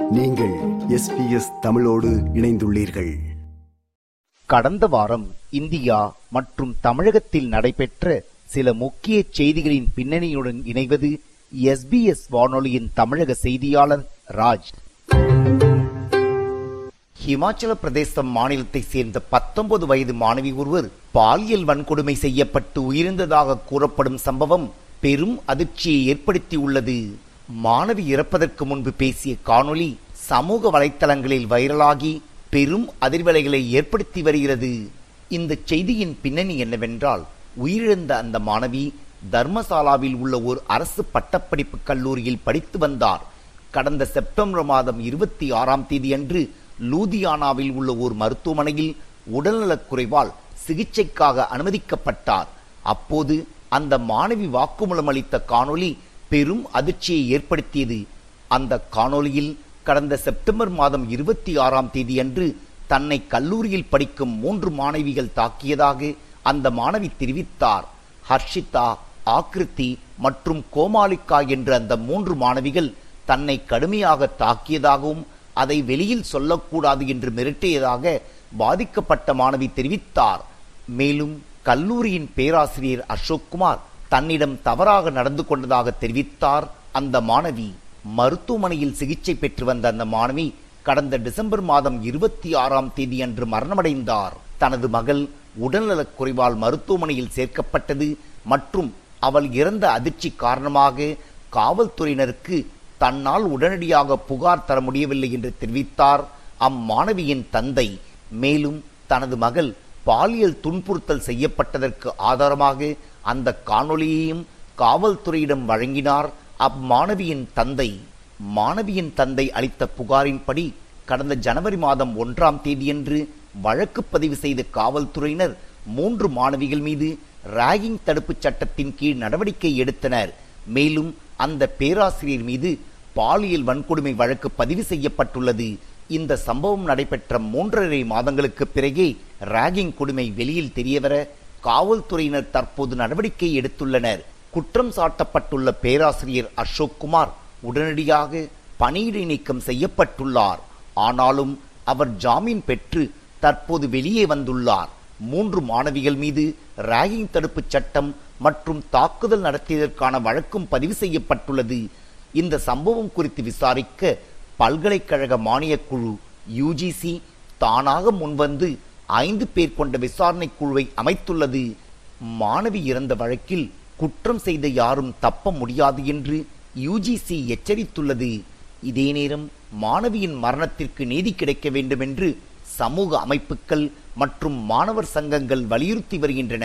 நீங்கள் எஸ்பிஎஸ் தமிழோடு இணைந்துள்ளீர்கள் கடந்த வாரம் இந்தியா மற்றும் தமிழகத்தில் நடைபெற்ற சில முக்கிய செய்திகளின் பின்னணியுடன் இணைவது எஸ்பிஎஸ் வானொலியின் தமிழக செய்தியாளர் ராஜ் ஹிமாச்சல பிரதேசம் மாநிலத்தைச் சேர்ந்த பத்தொன்பது வயது மாணவி ஒருவர் பாலியல் வன்கொடுமை செய்யப்பட்டு உயிரிழந்ததாக கூறப்படும் சம்பவம் பெரும் அதிர்ச்சியை ஏற்படுத்தியுள்ளது மாணவி இறப்பதற்கு முன்பு பேசிய காணொளி சமூக வலைத்தளங்களில் வைரலாகி பெரும் அதிர்வலைகளை ஏற்படுத்தி வருகிறது இந்த செய்தியின் பின்னணி என்னவென்றால் உயிரிழந்த அந்த மாணவி தர்மசாலாவில் உள்ள ஒரு அரசு பட்டப்படிப்பு கல்லூரியில் படித்து வந்தார் கடந்த செப்டம்பர் மாதம் இருபத்தி ஆறாம் தேதி அன்று லூதியானாவில் உள்ள ஒரு மருத்துவமனையில் உடல்நலக் குறைவால் சிகிச்சைக்காக அனுமதிக்கப்பட்டார் அப்போது அந்த மாணவி வாக்குமூலம் அளித்த காணொளி பெரும் அதிர்ச்சியை ஏற்படுத்தியது அந்த காணொளியில் கடந்த செப்டம்பர் மாதம் இருபத்தி ஆறாம் தேதி அன்று தன்னை கல்லூரியில் படிக்கும் மூன்று மாணவிகள் தாக்கியதாக அந்த மாணவி தெரிவித்தார் ஹர்ஷிதா ஆக்ருதி மற்றும் கோமாலிகா என்ற அந்த மூன்று மாணவிகள் தன்னை கடுமையாக தாக்கியதாகவும் அதை வெளியில் சொல்லக்கூடாது என்று மிரட்டியதாக பாதிக்கப்பட்ட மாணவி தெரிவித்தார் மேலும் கல்லூரியின் பேராசிரியர் அசோக்குமார் தன்னிடம் தவறாக நடந்து கொண்டதாக தெரிவித்தார் அந்த மாணவி மருத்துவமனையில் சிகிச்சை பெற்று வந்த அந்த மாணவி கடந்த டிசம்பர் மாதம் இருபத்தி ஆறாம் தேதி அன்று மரணமடைந்தார் தனது மகள் உடல்நலக் குறைவால் மருத்துவமனையில் சேர்க்கப்பட்டது மற்றும் அவள் இறந்த அதிர்ச்சி காரணமாக காவல்துறையினருக்கு தன்னால் உடனடியாக புகார் தர முடியவில்லை என்று தெரிவித்தார் அம்மாணவியின் தந்தை மேலும் தனது மகள் பாலியல் துன்புறுத்தல் செய்யப்பட்டதற்கு ஆதாரமாக அந்த காணொளியையும் காவல்துறையிடம் வழங்கினார் அம்மாணவியின் தந்தை மாணவியின் தந்தை அளித்த புகாரின்படி கடந்த ஜனவரி மாதம் ஒன்றாம் தேதியன்று வழக்கு பதிவு செய்த காவல்துறையினர் மூன்று மாணவிகள் மீது ராகிங் தடுப்புச் சட்டத்தின் கீழ் நடவடிக்கை எடுத்தனர் மேலும் அந்த பேராசிரியர் மீது பாலியல் வன்கொடுமை வழக்கு பதிவு செய்யப்பட்டுள்ளது இந்த சம்பவம் நடைபெற்ற மூன்றரை மாதங்களுக்கு பிறகே ராகிங் கொடுமை வெளியில் தெரியவர காவல்துறையினர் தற்போது நடவடிக்கை எடுத்துள்ளனர் குற்றம் சாட்டப்பட்டுள்ள பேராசிரியர் அசோக் குமார் உடனடியாக பணியிடை நீக்கம் செய்யப்பட்டுள்ளார் ஆனாலும் அவர் ஜாமீன் பெற்று தற்போது வெளியே வந்துள்ளார் மூன்று மாணவிகள் மீது ராகிங் தடுப்புச் சட்டம் மற்றும் தாக்குதல் நடத்தியதற்கான வழக்கும் பதிவு செய்யப்பட்டுள்ளது இந்த சம்பவம் குறித்து விசாரிக்க பல்கலைக்கழக மானியக் குழு யுஜிசி தானாக முன்வந்து ஐந்து பேர் கொண்ட விசாரணை குழுவை அமைத்துள்ளது மாணவி இறந்த வழக்கில் குற்றம் செய்த யாரும் தப்ப முடியாது என்று யுஜிசி எச்சரித்துள்ளது இதே நேரம் மாணவியின் மரணத்திற்கு நீதி கிடைக்க வேண்டும் என்று சமூக அமைப்புகள் மற்றும் மாணவர் சங்கங்கள் வலியுறுத்தி வருகின்றன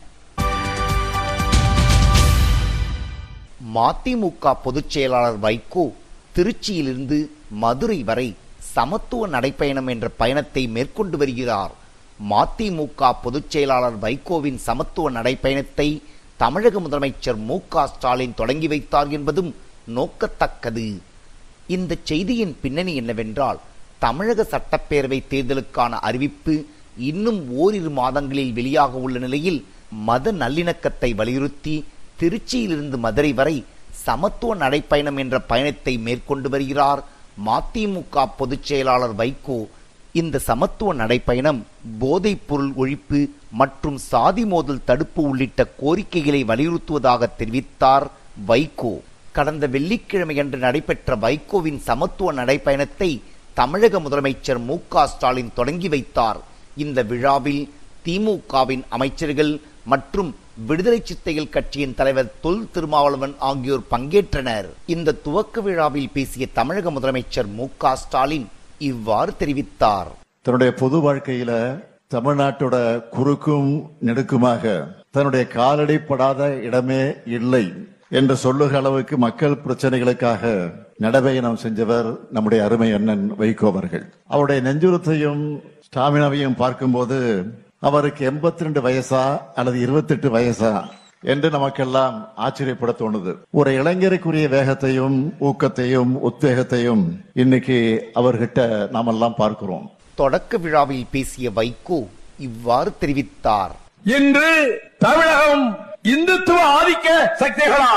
மதிமுக பொதுச் செயலாளர் வைகோ திருச்சியிலிருந்து மதுரை வரை சமத்துவ நடைப்பயணம் என்ற பயணத்தை மேற்கொண்டு வருகிறார் மதிமுக பொதுச் செயலாளர் வைகோவின் சமத்துவ நடைப்பயணத்தை தமிழக முதலமைச்சர் மு க ஸ்டாலின் தொடங்கி வைத்தார் என்பதும் நோக்கத்தக்கது இந்த செய்தியின் பின்னணி என்னவென்றால் தமிழக சட்டப்பேரவை தேர்தலுக்கான அறிவிப்பு இன்னும் ஓரிரு மாதங்களில் வெளியாக உள்ள நிலையில் மத நல்லிணக்கத்தை வலியுறுத்தி திருச்சியிலிருந்து மதுரை வரை சமத்துவ நடைப்பயணம் என்ற பயணத்தை மேற்கொண்டு வருகிறார் மதிமுக பொதுச் செயலாளர் வைகோ இந்த சமத்துவ நடைப்பயணம் போதைப் பொருள் ஒழிப்பு மற்றும் சாதி மோதல் தடுப்பு உள்ளிட்ட கோரிக்கைகளை வலியுறுத்துவதாக தெரிவித்தார் வைகோ கடந்த வெள்ளிக்கிழமையன்று நடைபெற்ற வைகோவின் சமத்துவ நடைப்பயணத்தை தமிழக முதலமைச்சர் மு க ஸ்டாலின் தொடங்கி வைத்தார் இந்த விழாவில் திமுகவின் அமைச்சர்கள் மற்றும் விடுதலை சித்தைகள் கட்சியின் தலைவர் தொல் திருமாவளவன் ஆகியோர் பங்கேற்றனர் இந்த துவக்க விழாவில் பேசிய தமிழக முதலமைச்சர் மு க ஸ்டாலின் இவ்வாறு தெரிவித்தார் தன்னுடைய பொது வாழ்க்கையில தமிழ்நாட்டோட குறுக்கும் நெடுக்குமாக தன்னுடைய காலடி படாத இடமே இல்லை என்று சொல்லுகிற அளவுக்கு மக்கள் பிரச்சனைகளுக்காக நடைபயணம் செஞ்சவர் நம்முடைய அருமை அண்ணன் வைகோ அவர்கள் அவருடைய நெஞ்சுரத்தையும் ஸ்டாமினாவையும் பார்க்கும்போது அவருக்கு எண்பத்தி ரெண்டு வயசா அல்லது இருபத்தி எட்டு வயசா என்று நமக்கெல்லாம் ஆச்சரியப்பட தோணுது ஒரு இளைஞருக்குரிய வேகத்தையும் ஊக்கத்தையும் உத்வேகத்தையும் இன்னைக்கு அவர்கிட்ட நாமெல்லாம் பார்க்கிறோம் தொடக்க விழாவில் பேசிய வைகோ இவ்வாறு தெரிவித்தார் இன்று தமிழகம் இந்துத்துவ ஆதிக்க சக்திகளால்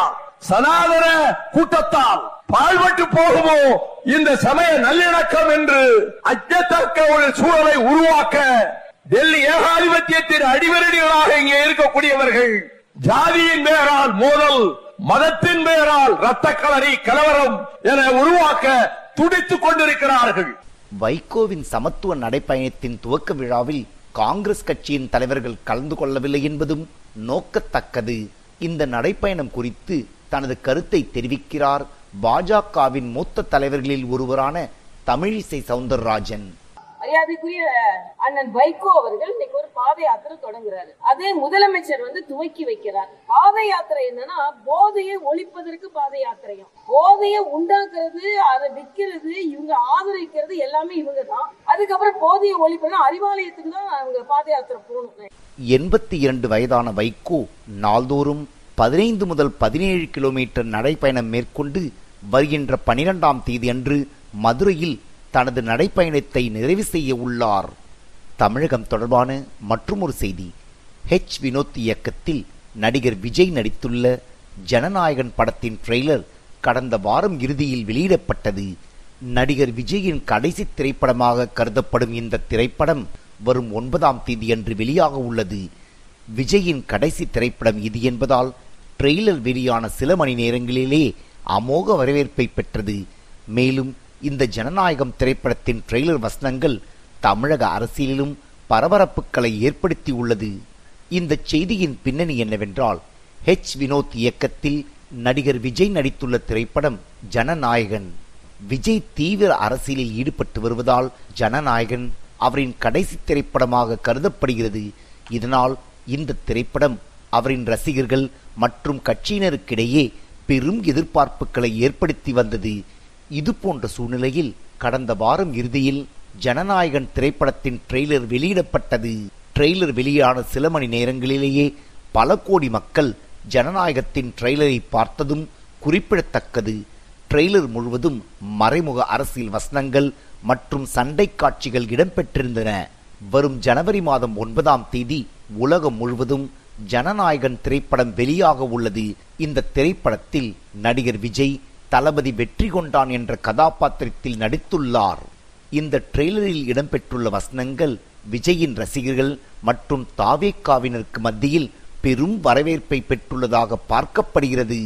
சனாதன கூட்டத்தால் பாழ்பட்டு போகுமோ இந்த சமய நல்லிணக்கம் என்று அச்சத்தக்க ஒரு சூழலை உருவாக்க டெல்லி ஏகாதிபத்தியத்தின் அடிவரடிகளாக இங்கே இருக்கக்கூடியவர்கள் ஜாதியின் பெயரால் மோதல் மதத்தின் பெயரால் ரத்த கலரி கலவரம் என உருவாக்க துடித்துக் கொண்டிருக்கிறார்கள் வைகோவின் சமத்துவ நடைப்பயணத்தின் துவக்க விழாவில் காங்கிரஸ் கட்சியின் தலைவர்கள் கலந்து கொள்ளவில்லை என்பதும் நோக்கத்தக்கது இந்த நடைப்பயணம் குறித்து தனது கருத்தை தெரிவிக்கிறார் பாஜகவின் மூத்த தலைவர்களில் ஒருவரான தமிழிசை சவுந்தரராஜன் மரியாதைக்குரிய அண்ணன் வைகோ அவர்கள் இன்னைக்கு ஒரு பாத யாத்திரை தொடங்குறாரு அதே முதலமைச்சர் வந்து துவக்கி வைக்கிறார் பாத யாத்திரை என்னன்னா போதையை ஒழிப்பதற்கு பாத யாத்திரையும் போதையை உண்டாக்குறது அதை விற்கிறது இவங்க ஆதரிக்கிறது எல்லாமே இவங்க தான் அதுக்கப்புறம் போதையை ஒழிப்பதுனா அறிவாலயத்துக்கு தான் அவங்க பாத யாத்திரை போகணும் எண்பத்தி இரண்டு வயதான வைகோ நாள்தோறும் பதினைந்து முதல் பதினேழு கிலோமீட்டர் நடைப்பயணம் மேற்கொண்டு வருகின்ற பனிரெண்டாம் தேதி அன்று மதுரையில் தனது நடைப்பயணத்தை நிறைவு செய்ய உள்ளார் தமிழகம் தொடர்பான மற்றுமொரு செய்தி ஹெச் வினோத் இயக்கத்தில் நடிகர் விஜய் நடித்துள்ள ஜனநாயகன் படத்தின் ட்ரெய்லர் கடந்த வாரம் இறுதியில் வெளியிடப்பட்டது நடிகர் விஜயின் கடைசி திரைப்படமாக கருதப்படும் இந்த திரைப்படம் வரும் ஒன்பதாம் தேதியன்று வெளியாக உள்ளது விஜயின் கடைசி திரைப்படம் இது என்பதால் ட்ரெய்லர் வெளியான சில மணி நேரங்களிலே அமோக வரவேற்பை பெற்றது மேலும் இந்த ஜனநாயகம் திரைப்படத்தின் ட்ரெய்லர் வசனங்கள் தமிழக அரசியலிலும் பரபரப்புகளை ஏற்படுத்தி உள்ளது இந்த செய்தியின் பின்னணி என்னவென்றால் ஹெச் வினோத் இயக்கத்தில் நடிகர் விஜய் நடித்துள்ள திரைப்படம் ஜனநாயகன் விஜய் தீவிர அரசியலில் ஈடுபட்டு வருவதால் ஜனநாயகன் அவரின் கடைசி திரைப்படமாக கருதப்படுகிறது இதனால் இந்த திரைப்படம் அவரின் ரசிகர்கள் மற்றும் கட்சியினருக்கிடையே பெரும் எதிர்பார்ப்புகளை ஏற்படுத்தி வந்தது இது போன்ற சூழ்நிலையில் கடந்த வாரம் இறுதியில் ஜனநாயகன் திரைப்படத்தின் ட்ரெய்லர் வெளியிடப்பட்டது ட்ரெய்லர் வெளியான சில மணி நேரங்களிலேயே பல கோடி மக்கள் ஜனநாயகத்தின் ட்ரெய்லரை பார்த்ததும் குறிப்பிடத்தக்கது ட்ரெய்லர் முழுவதும் மறைமுக அரசியல் வசனங்கள் மற்றும் சண்டை காட்சிகள் இடம்பெற்றிருந்தன வரும் ஜனவரி மாதம் ஒன்பதாம் தேதி உலகம் முழுவதும் ஜனநாயகன் திரைப்படம் வெளியாக உள்ளது இந்த திரைப்படத்தில் நடிகர் விஜய் தளபதி வெற்றி கொண்டான் என்ற கதாபாத்திரத்தில் நடித்துள்ளார் இந்த ட்ரெய்லரில் இடம்பெற்றுள்ள வசனங்கள் விஜயின் ரசிகர்கள் மற்றும் தாவேக்காவினருக்கு மத்தியில் பெரும் வரவேற்பை பெற்றுள்ளதாக பார்க்கப்படுகிறது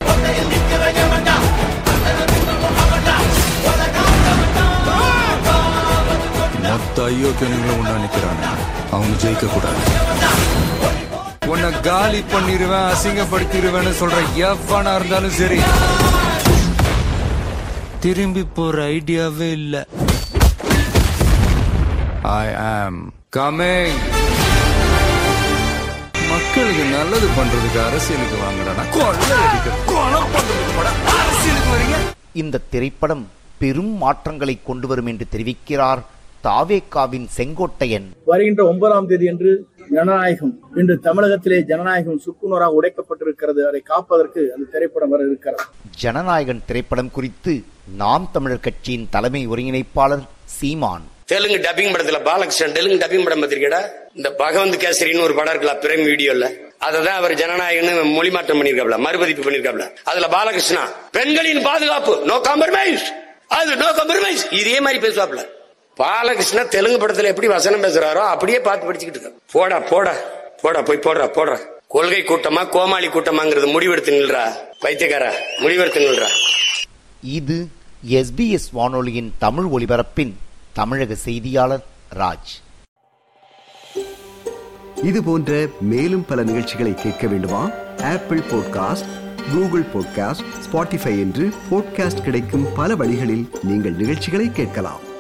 மொத்த ஐயோக்கியனுங்களும் ஒண்ணா நிக்கிறாங்க அவங்க ஜெயிக்க கூடாது உன்னை காலி பண்ணிடுவேன் அசிங்கப்படுத்திடுவேன்னு சொல்ற எவனா இருந்தாலும் சரி திரும்பி போற ஐடியாவே இல்ல ஐ ஆம் கமிங் மக்களுக்கு நல்லது பண்றதுக்கு அரசியலுக்கு வாங்கடா கொள்ளை அடிக்க கொலை பண்றதுக்கு கூட அரசியலுக்கு வரீங்க இந்த திரைப்படம் பெரும் மாற்றங்களை கொண்டு வரும் என்று தெரிவிக்கிறார் தாவேக்காவின் செங்கோட்டையன் வருகின்ற ஒன்பதாம் தேதி அன்று ஜனநாயகம் இன்று தமிழகத்திலே ஜனநாயகம் சுக்குநூறாக உடைக்கப்பட்டிருக்கிறது அதை காப்பதற்கு அந்த திரைப்படம் வர இருக்கிறது ஜனநாயகன் திரைப்படம் குறித்து நாம் தமிழர் கட்சியின் தலைமை ஒருங்கிணைப்பாளர் சீமான் தெலுங்கு டப்பிங் படத்துல பாலகிருஷ்ணன் தெலுங்கு டப்பிங் படம் பார்த்திருக்கடா இந்த பகவந்த் கேசரின்னு ஒரு படம் இருக்குல்ல பிரைம் வீடியோல அததான் அவர் ஜனநாயகன்னு மொழி மாற்றம் பண்ணிருக்காப்ல மறுபதிப்பு பண்ணிருக்காப்ல அதுல பாலகிருஷ்ணா பெண்களின் பாதுகாப்பு நோ காம்ப்ரமைஸ் அது நோ காம்ப்ரமைஸ் இதே மாதிரி பேசுவாப்ல பாலகிருஷ்ணா தெலுங்கு படத்துல எப்படி வசனம் பேசுறாரோ அப்படியே பார்த்து படிச்சுக்கிட்டு இருக்க போடா போடா போடா போய் போடுறா போடுறா கொள்கை கூட்டமா கோமாளி கூட்டமாங்கிறது முடிவெடுத்து நில்றா பைத்தியக்காரா முடிவெடுத்து நில்றா இது எஸ்பிஎஸ் வானொலியின் தமிழ் ஒலிபரப்பின் தமிழக செய்தியாளர் ராஜ் இது போன்ற மேலும் பல நிகழ்ச்சிகளை கேட்க வேண்டுமா Apple podcast Google podcast Spotify என்று பாட்காஸ்ட் கிடைக்கும் பல வழிகளில் நீங்கள் நிகழ்ச்சிகளை கேட்கலாம்